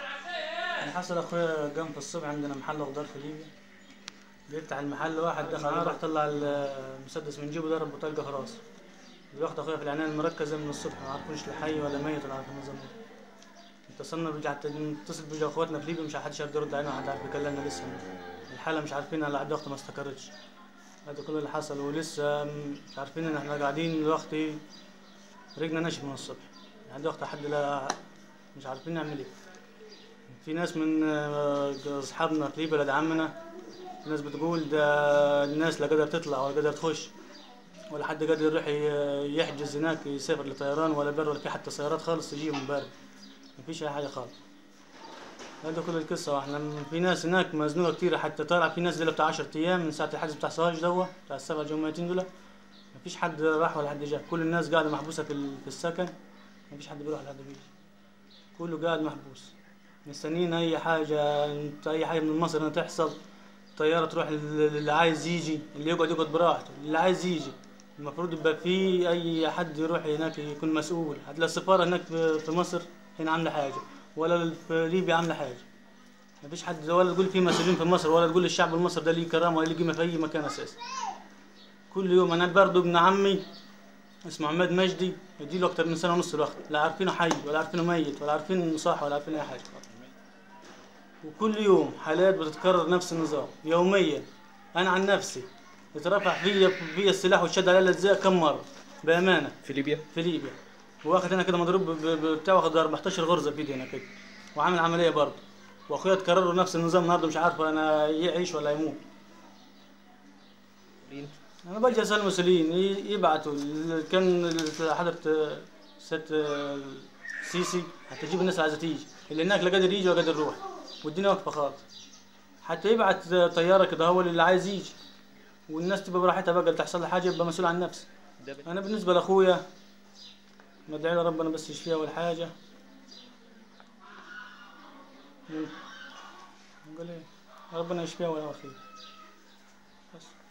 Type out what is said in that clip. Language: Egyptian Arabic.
اللي حصل اخويا قام في الصبح عندنا محل خضار في ليبيا بيفتح المحل واحد دخل راح طلع المسدس من جيبه ضرب بطلقه في راسه بياخد اخويا في العنايه المركزه من الصبح ما عرفوش لا حي ولا ميت ولا عارف النظام ده اتصلنا برجع نتصل بيجي اخواتنا في ليبيا مش حدش عارف يرد علينا ولا حد عارف يكلمنا لسه الحاله مش عارفين على الضغط ما استقرتش هذا كل اللي حصل ولسه مش عارفين ان احنا قاعدين دلوقتي رجنا ناشف من الصبح يعني دلوقتي حد لا مش عارفين نعمل ايه في ناس من آه، اصحابنا في ليبيا ولاد عمنا في ناس بتقول ده الناس لا قادر تطلع ولا قادر تخش ولا حد قادر يروح ي- يحجز هناك يسافر لطيران ولا بر ولا في حتى سيارات خالص تجيهم بر مفيش اي حاجه خالص هذا كل القصه واحنا م- في ناس هناك مزنوقه كتير حتى طالع في ناس دول بتاع 10 ايام من ساعه الحجز بتاع سراج دوا بتاع السبع جمعيتين دول مفيش حد راح ولا حد جاء كل الناس قاعده محبوسه في ال- في السكن مفيش حد بيروح ولا حد بيجي كله قاعد محبوس مستنيين اي حاجه اي حاجه من مصر انها تحصل طياره تروح لل- اللي عايز يجي اللي يقعد يقعد براحته اللي عايز يجي المفروض يبقى في اي حد يروح هناك يكون مسؤول هتلاقي السفاره هناك في في مصر هنا عامله حاجه ولا في ليبيا عامله حاجه مفيش حد ولا تقول في مسؤولين في مصر ولا تقول الشعب المصري ده ليه كرامه ولا ليه قيمه في اي مكان اساسا كل يوم انا برضه ابن عمي اسمه عماد مجدي يديله اكتر من سنه ونص الوقت لا عارفينه حي ولا عارفينه ميت ولا عارفين صح ولا عارفين اي حاجه وكل يوم حالات بتتكرر نفس النظام يوميا انا عن نفسي اترفع فيا فيا السلاح واتشد على الاجزاء كم مره بامانه في ليبيا في ليبيا واخد هنا كده مضروب ب- ب- بتاع واخد 14 غرزه في ايدي هنا كده وعامل عمليه برضه واخويا اتكرر له نفس النظام النهارده مش عارف انا يعيش ولا يموت انا بلجا اسال المسؤولين ي- يبعتوا ال- كان ال- حضرة ست سيسي حتى تجيب الناس اللي عايزه تيجي اللي هناك لا قادر يجي ولا قادر يروح والدنيا واقفه خالص حتى يبعت طياره كده هو اللي عايز يجي والناس تبقى براحتها بقى اللي تحصل لها حاجه يبقى مسؤول عن نفسه انا بالنسبه لاخويا ندعي له ربنا بس يشفيه اول حاجه نقول ايه ربنا يشفيه ولا خير بس